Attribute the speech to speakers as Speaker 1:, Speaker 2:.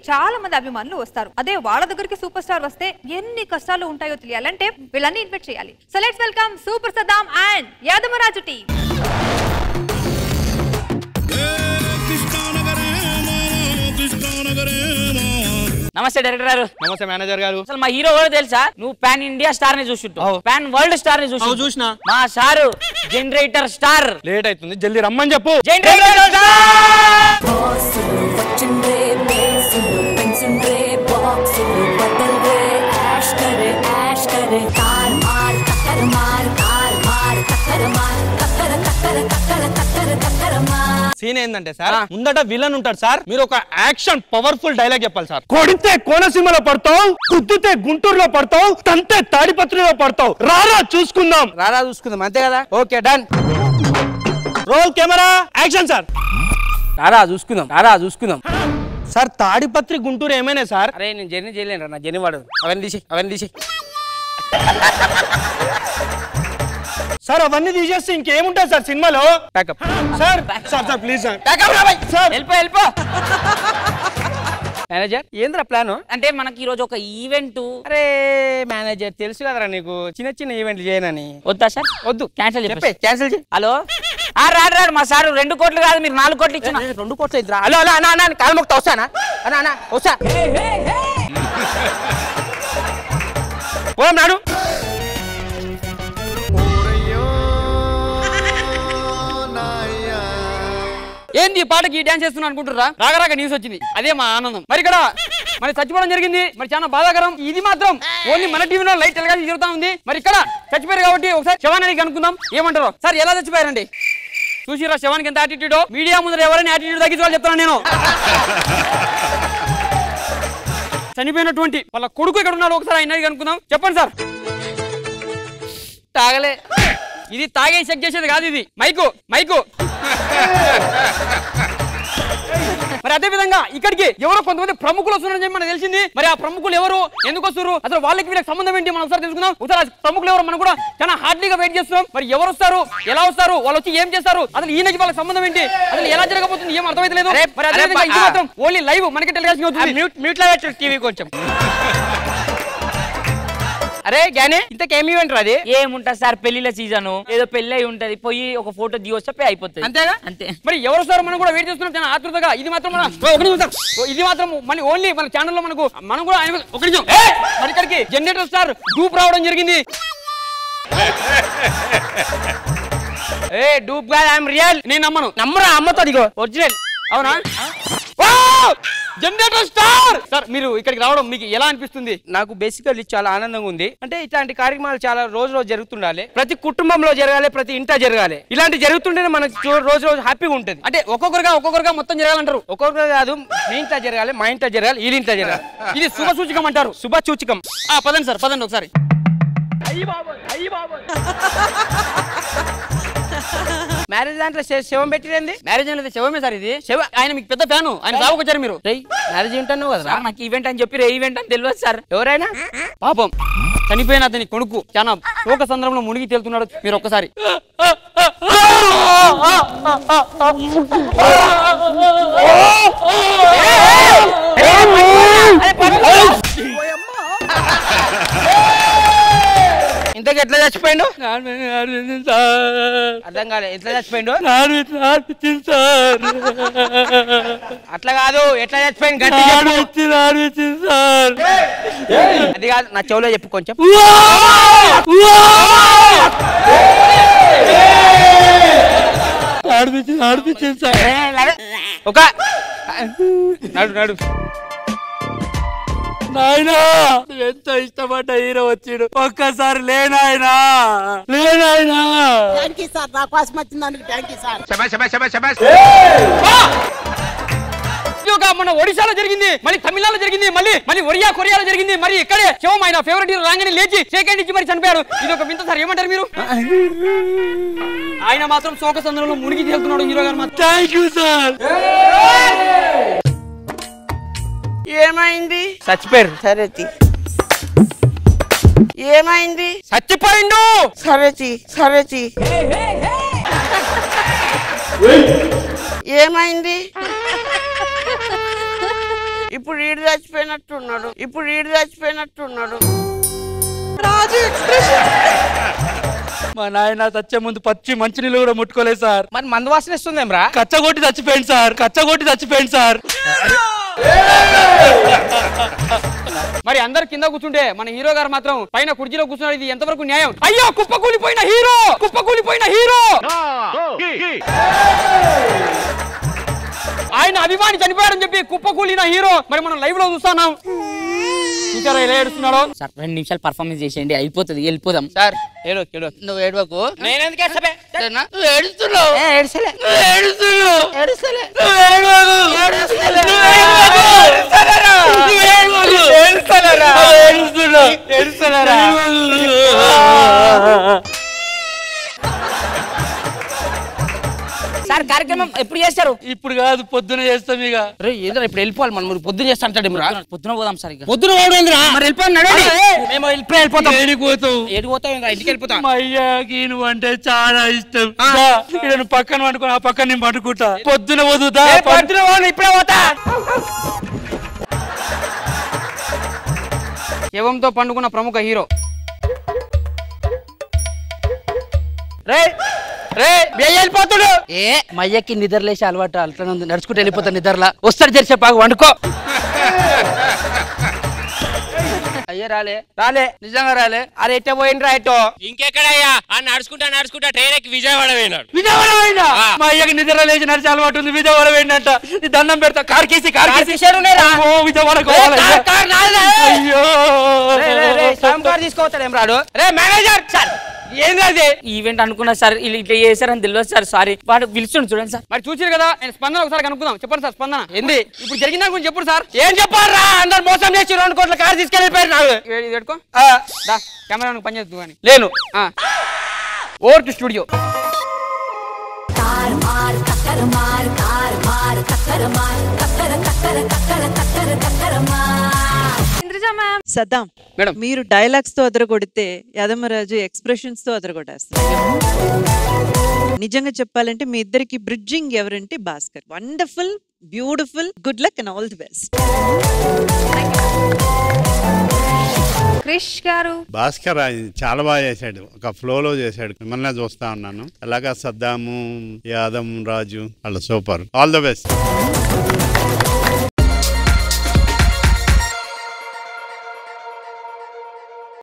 Speaker 1: చాలా మంది అభిమానులు వస్తారు అదే వాళ్ళ దగ్గరికి సూపర్ స్టార్ వస్తే ఎన్ని కష్టాలు ఉంటాయో తెలియాలంటే వీళ్ళని ఇన్వైట్ చేయాలి so let's welcome super Saddam and Yadamaraju team
Speaker 2: నమస్తే డైరెక్టర్ గారు
Speaker 3: నమస్తే మేనేజర్ గారు
Speaker 2: అసలు మా హీరో కూడా తెలుసా నువ్వు పాన్ ఇండియా స్టార్ ని చూసుంటావు పాన్ వరల్డ్ స్టార్ ని
Speaker 3: అవు
Speaker 2: చూసి
Speaker 3: చూసినా
Speaker 2: మా సారు జనరేటర్ స్టార్
Speaker 3: లేట్ అవుతుంది జల్దీ రమ్మని చెప్పు
Speaker 2: జనరేటర్ స్టార్
Speaker 4: బాసులు వచ్చిండ్రే బేసులు పెంచుండ్రే బాక్సులు బట్టల్రే యాష్ కరే యాష్ కరే తార్ మార్ టక్కర మార్ తార్ మార్ టక్కర మార్ టక్కర టక్కర టక్కర టక్కర టక్కర మార్
Speaker 3: సీన్ ఏంటంటే సార్ ముందట విలన్ ఉంటాడు సార్ మీరు ఒక యాక్షన్ పవర్ఫుల్ డైలాగ్ చెప్పాలి సార్ కొడితే కోనసీమలో పడతావు కుద్దితే గుంటూరులో పడతావు తంతే తాడిపత్రిలో పడతావు రారా చూసుకుందాం
Speaker 5: రారా చూసుకుందాం అంతే కదా okay done
Speaker 3: roll camera action sir
Speaker 5: రారా చూసుకుందాం రారా చూసుకుందాం
Speaker 3: సార్ తాడిపత్రి గుంటూరు ఏమైనా సార్
Speaker 5: అరే నేను జర్నీ చేయలేను నా జర్నీ వాడు అవన్నీ తీసి అవన్నీ తీసి
Speaker 3: సార్ అవన్నీ తీసేస్తే ఇంకేముంటుంది సార్ సినిమాలో
Speaker 5: pack up
Speaker 3: sir sir sir please sir
Speaker 5: sir
Speaker 2: వెళ్ళిపో వెళ్ళిపో
Speaker 5: మేనేజర్ ఏంద్రా ప్లాన్
Speaker 2: అంటే మనకి ఈ రోజు ఒక ఈవెంట్
Speaker 5: అరే మేనేజర్ తెలుసు కదరా నీకు చిన్న చిన్న ఈవెంట్లు చేయనని
Speaker 2: వద్దా సార్
Speaker 5: వద్దు
Speaker 2: క్యాన్సిల్
Speaker 5: చెప్పే
Speaker 2: చెప్పే
Speaker 5: క్యాన్సిల్ చేయి
Speaker 2: హలో ఆ రాడు రాడు మా సారు రెండు కోట్లు కాదు మీరు నాలుగు కోట్లు ఇచ్చిన
Speaker 5: ఏ, రెండు కోట్ల ఇద్దరా హలో అలా అన్నా అన్నా కాలు మొక్తా వస్తానా అన్నా అన్నా వస్తా పోదాం నాడు
Speaker 6: ఏంది ఈ పాటకి డాన్స్ చేస్తున్నా అనుకుంటురా రాగరాగ న్యూస్ వచ్చింది అదే మా ఆనందం మరి ఇక్కడ మరి చచ్చిపోవడం జరిగింది మరి చాలా బాధాకరం ఇది మాత్రం ఓన్లీ మన టీవీలో లైట్ ఎలగా జరుగుతా ఉంది మరి ఇక్కడ చచ్చిపోయారు కాబట్టి ఒకసారి శవానికి కనుక్కుందాం ఏమంటారు సార్ ఎలా చచ్చిపోయారండి చూసిరా శవానికి ఎంత యాటిట్యూడ్ మీడియా ముందర ఎవరైనా యాటిట్యూడ్ తగ్గించాలని చెప్తాను నేను చనిపోయినటువంటి వాళ్ళ కొడుకు ఇక్కడ ఉన్నాడు ఒకసారి ఆయన కనుక్కుందాం చెప్పండి సార్ తాగలే ఇది తాగే చెక్ చేసేది కాదు ఇది మైకు మైకు మరి అదే విధంగా ఇక్కడికి ఎవరో కొంతమంది ప్రముఖులు వస్తున్నారని చెప్పి మనకు తెలిసింది మరి ఆ ప్రముఖులు ఎవరు ఎందుకు వస్తారు అసలు వాళ్ళకి వీళ్ళకి సంబంధం ఏంటి మనం ఒకసారి తెలుసుకుందాం ఒకసారి ఆ ప్రముఖులు ఎవరు మనం కూడా చాలా హార్డ్లీగా వెయిట్ చేస్తున్నాం మరి ఎవరు వస్తారు ఎలా వస్తారు వాళ్ళు వచ్చి ఏం చేస్తారు అసలు ఈయనకి వాళ్ళకి సంబంధం ఏంటి అసలు ఎలా జరగబోతుంది ఏం అర్థమైతలేదు
Speaker 5: అరే,
Speaker 6: మరి అదే
Speaker 5: అరే,
Speaker 6: విధంగా ఇది
Speaker 5: ఆ.
Speaker 6: మాత్రం ఓన్లీ లైవ్ మనకి టెలికాస్ట్ అవుతుంది
Speaker 5: మ్యూట్ మ్యూట్ లో పెట్టు టీవీ కొంచెం అరే జ్ఞాని ఇంతకేమి ఈవెంట్ అది
Speaker 2: ఏముంటది సార్ పెళ్లిల సీజన్ ఏదో పెళ్లి అయి ఉంటది పోయి ఒక ఫోటో దిగి వస్తే పే అయిపోతుంది
Speaker 5: అంతేగా
Speaker 2: అంతే
Speaker 6: మరి ఎవరు సార్ మనం కూడా వెయిట్ చేస్తున్నాం చాలా ఆతృతగా ఇది మాత్రం మన ఓ, ఒక నిమిషం సార్. ఓ, ఇది మాత్రం మన ఓన్లీ మన ఛానల్లో మనకు మనం కూడా ఆయన ఒక నిమిషం ఏ! మరి ఇక్కడికి జనరేటర్ స్టార్ డూప్ రావడం జరిగింది
Speaker 5: ఏ డూప్ గా ఐఎమ్ రియల్
Speaker 6: నేను నమ్మను
Speaker 5: నమ్మరా అమ్మతో దిగో
Speaker 6: ఒరిజినల్ అవునా జనరేటర్ స్టార్ సార్ మీరు ఇక్కడికి రావడం మీకు ఎలా అనిపిస్తుంది
Speaker 5: నాకు బేసికల్లీ చాలా ఆనందంగా ఉంది అంటే ఇట్లాంటి కార్యక్రమాలు చాలా రోజు రోజు జరుగుతుండాలి ప్రతి కుటుంబంలో జరగాలి ప్రతి ఇంట జరగాలి ఇలాంటి జరుగుతుంటేనే మనకు చూ- రోజు రోజు హ్యాపీగా ఉంటుంది
Speaker 6: అంటే ఒక్కొక్కరుగా ఒక్కొక్కరుగా మొత్తం జరగాలంటారు
Speaker 5: ఒక్కొక్కరు కాదు మీ ఇంట్లో జరగాలి మా ఇంట్లో జరగాలి ఈ ఇంట్లో జరగాలి
Speaker 6: ఇది శుభ సూచకం అంటారు
Speaker 5: శుభ సూచకం
Speaker 6: ఆ, పదండి సార్ పదండి ఒకసారి
Speaker 5: మ్యారేజ్ దాంట్లో శ- శవం పెట్టింది
Speaker 6: మ్యారేజ్ అనేది శవమే సార్ ఇది శవ ఆయన మీకు పెద్ద ఫ్యాను ఆయన సాగుకు వచ్చారు మీరు
Speaker 5: మ్యారేజ్ ఉంటాను కదా
Speaker 2: సార్ నాకు ఈవెంట్ అని చెప్పి రే ఈవెంట్ అని తెలియదు సార్
Speaker 5: ఎవరైనా
Speaker 6: పాపం చనిపోయిన అతని కొడుకు చాలా శోక సందర్భంలో మునిగి తేలుతున్నాడు మీరు ఒక్కసారి
Speaker 5: ఇంతకు ఎట్లా చచ్చిపోయిండు అర్థం కాలే ఎట్లా చచ్చిపోయిండు అట్లా కాదు ఎట్లా చచ్చిపోయింది గట్టి చెప్పు. అది కాదు నా చెవులో చెప్పు కొంచెం ఒక నడు నడు
Speaker 3: నాయనా ఎంతో ఇష్టపడ్డ హీరో వచ్చిడు ఒక్కసారి లేనాయనా లేనాయనా
Speaker 7: థ్యాంక్ యూ సార్ నా కోసం వచ్చిందానికి థ్యాంక్ యూ సార్
Speaker 6: ఇది ఒక మన ఒడిశాలో జరిగింది మళ్ళీ తమిళనాడులో జరిగింది మళ్ళీ మళ్ళీ ఒరియా కొరియాలో జరిగింది మరి ఇక్కడే శివం ఆయన ఫేవరెట్ హీరో రాగానే లేచి సెకండ్ ఇచ్చి మరి చనిపోయారు ఇది ఒక వింత సార్ ఏమంటారు మీరు ఆయన మాత్రం శోక సందర్భంలో మునిగి తేలుతున్నాడు హీరో గారు మాత్రం
Speaker 3: థ్యాంక్ యూ సార్
Speaker 5: ఏమైంది చచ్చిపోయారు
Speaker 7: సరేతి ఏమైంది
Speaker 5: చచ్చిపోయిండు
Speaker 7: సరేతి సరేతి ఏమైంది ఇప్పుడు ఈడు చచ్చిపోయినట్టున్నాడు ఇప్పుడు ఈడు చచ్చిపోయినట్టున్నాడు
Speaker 3: మా నాయన చచ్చే ముందు పచ్చి మంచినీళ్ళు కూడా ముట్టుకోలేదు సార్
Speaker 5: మరి మందు వాసన ఇస్తుందేం రా
Speaker 3: కచ్చగొట్టి చచ్చిపోయింది సార్ కచ్చగొట్టి చచ్చిపోయింది సార్
Speaker 6: మరి అందరు కింద కూర్చుంటే మన హీరో గారు మాత్రం పైన కుర్చీలో కూర్చున్నాడు ఇది ఎంతవరకు న్యాయం అయ్యో కుప్ప కూలిపోయిన హీరో కుప్ప కూలిపోయిన హీరో ఆయన అభిమాని చనిపోయాడని చెప్పి కుప్ప కూలిన హీరో మరి మనం లైవ్ లో చూస్తున్నాం చూసారా ఎలా ఏడుస్తున్నాడో
Speaker 2: సార్ రెండు నిమిషాలు పర్ఫార్మెన్స్ చేసేయండి అయిపోతుంది వెళ్ళిపోదాం
Speaker 5: సార్ ఏడో ఏడో
Speaker 7: నువ్వు ఏడవకు
Speaker 5: నేను ఎందుకు వేస్తాబే?
Speaker 7: నువ్వు ఏడుస్తున్నావు
Speaker 5: ఏ, ఏడ్చలే.
Speaker 7: నువ్వు ఏడుస్తున్నావు ఏడుస్తలే
Speaker 5: ఏడ్చలేరా? ఏడ్చలేరా?
Speaker 2: సార్ కార్యక్రమం ఎప్పుడు చేస్తారు
Speaker 3: ఇప్పుడు కాదు పొద్దున చేస్తాం ఇక
Speaker 5: రే ఏదో ఇప్పుడు వెళ్ళిపోవాలి మనం మీరు పొద్దున చేస్తా అంటాడు రా
Speaker 2: పొద్దున పోదాం సార్ ఇక
Speaker 5: పొద్దున పోవడం మరి వెళ్ళిపోయి నడవండి మేము వెళ్ళిపోయి వెళ్ళిపోతాం
Speaker 3: ఏడికి పోతావు
Speaker 5: ఏడికి పోతాం ఇంకా ఇంటికి వెళ్ళిపోతాం
Speaker 3: మా అయ్యాకి నువ్వు అంటే చాలా ఇష్టం దా, ఇక్కడ నువ్వు పక్కన పడుకో ఆ పక్కన నేను పడుకుంటా పొద్దున వదుదా
Speaker 5: ఏ, పొద్దున పోను, ఇప్పుడే పోతా
Speaker 6: శవంతో పండుకున్న ప్రముఖ హీరో
Speaker 5: రే రే బియ్య వెళ్ళిపోతాడు
Speaker 7: ఏ మయ్యకి నిద్రలేసి అలవాటు అట్లా నడుచుకుంటూ వెళ్ళిపోతా నిద్రలా వస్తాడు తెరిచే బాగా వండుకో అయ్యే రాలే
Speaker 5: రాలే
Speaker 7: నిజంగా రాలే
Speaker 5: అరే ఎట్ట పోయిండ్రా ఎట్టో
Speaker 8: ఇంకెక్కడయ్యా ఆ నడుచుకుంటా నడుచుకుంటా ట్రైన్ ఎక్కి విజయవాడ పోయినాడు
Speaker 3: విజయవాడ పోయిందా మా అయ్యకి నిద్ర లేచి నడిచి అలవాటు ఉంది విజయవాడ పోయిందంట నీ దండం పెడతా కార్ కేసి కార్ కేసి
Speaker 5: కిషోర్ ఉన్నాయిరా?
Speaker 3: ఓ విజయవాడ
Speaker 5: ఏ, కార్, కార్ నాదే.
Speaker 3: అయ్యో
Speaker 5: రే, రే, రే, శ్యామ్ గారు తీసుకోవచ్చాడు ఏం రాడు రే మేనేజర్ సార్ ఏంది అది
Speaker 2: ఈవెంట్ అనుకున్నా సార్ వీళ్ళు ఇట్లా చేశారని తెలియదు సార్ సారీ వాడు పిలుస్తుండు చూడండి సార్
Speaker 6: మరి చూసారు కదా నేను స్పందన ఒకసారి కనుక్కుందాం చెప్పండి సార్ స్పందన
Speaker 5: ఏంది
Speaker 6: ఇప్పుడు జరిగిన దాని గురించి చెప్పండి సార్
Speaker 5: ఏం చెప్పారా అందరు మోసం చేసి రెండు కోట్ల కారు తీసుకెళ్ళిపోయారు నాకు
Speaker 6: ఇది ఇది పెట్టుకో
Speaker 5: ఆ,
Speaker 6: దా కెమెరా పని చేద్దు కానీ
Speaker 5: లేను
Speaker 6: ఓవర్ టు స్టూడియో
Speaker 4: कार मार टक्कर मार कार मार टक्कर मार टक्कर टक्कर टक्कर टक्कर टक्कर मार
Speaker 1: ఇంద్రజ మ్యామ్
Speaker 9: సద్దాం
Speaker 6: మేడం.
Speaker 9: మీరు డైలాగ్స్ తో అదరగొడితే యాదమరాజు ఎక్స్ప్రెషన్స్ తో అదరగొట్టేస్తారు నిజంగా చెప్పాలంటే మీ ఇద్దరికి బ్రిడ్జింగ్ ఎవరంటే Bhaskar wonderful beautiful good luck and all the best
Speaker 1: Krish గారు
Speaker 10: భాస్కర్ ఆయన చాలా బాగా చేశాడు ఒక ఫ్లోలో చేశాడు మిమ్మల్ని చూస్తా ఉన్నాను అలాగా సద్దాము యాదం రాజు వాళ్ళ సూపర్ ఆల్ ద బెస్ట్